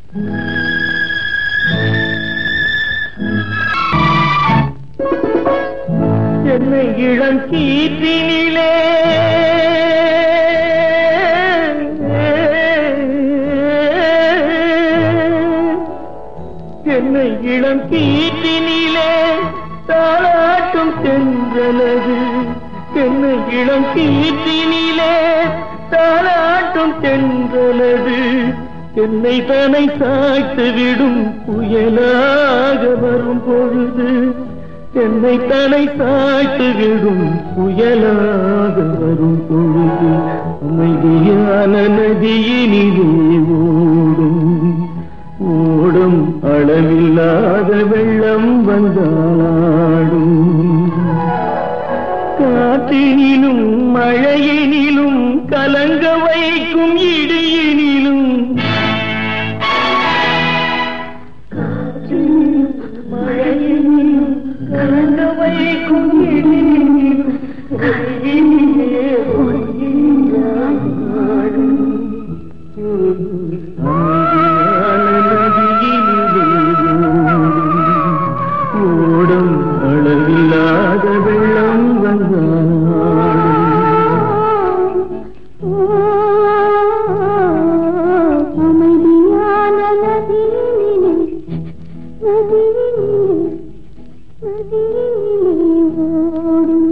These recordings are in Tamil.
என்னை இளம் கீற்றினிலே என்னை இளம் கீற்றினிலே தாளாட்டும் தென்றலது என்னை இளம் கீற்றினிலே தாளாட்டும் தென்றலது என்னை தனை சாய்த்து விடும் புயலாக வரும் பொழுது என்னை தலை சாய்த்து விடும் புயலாக வரும் பொழுது அமைதியான நதியினிலே ஓடும் ஓடும் அளவில்லாத வெள்ளம் வந்தாடும் காற்றினிலும் மழையினிலும் கலங்க வைக்கும் இடியினிலும் காற்றினிலும் மழையினிலும் கலங்க வைக்கும் இடியினிலும் கையினிலே ஒளியாய் ஆடும். ஓடும் அளவில்லாத வெள்ளம் வந்தாடும் அமைதியான நதியினிலே நதியினிலே நதியினிலே ஓடும்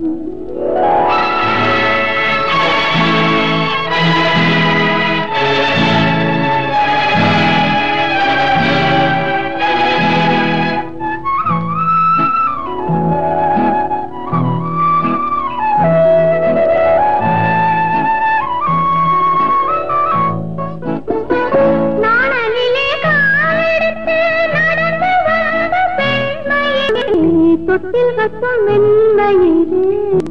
நாணலிலே காலெடுத்து நடந்து வந்த பெண்மையிலே தொட்டில் கட்டும் மென்மையிலே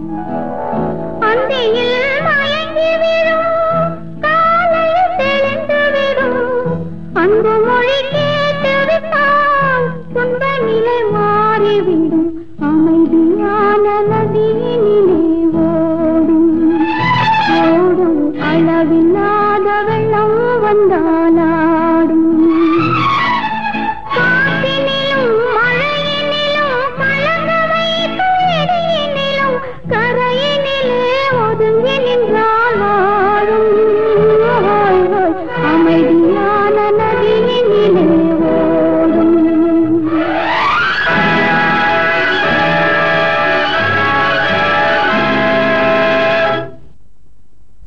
அந்தியில் மயங்கி விடும் காலையில் தெளிந்து விடும் அன்பு மொழி கேட்டு விட்டால் துன்ப நிலை மாறிவிடும் அமைதியான நதியினிலே ஓடும் ஓடும் அளவில்லாத வெள்ளம் வந்தாலாடும்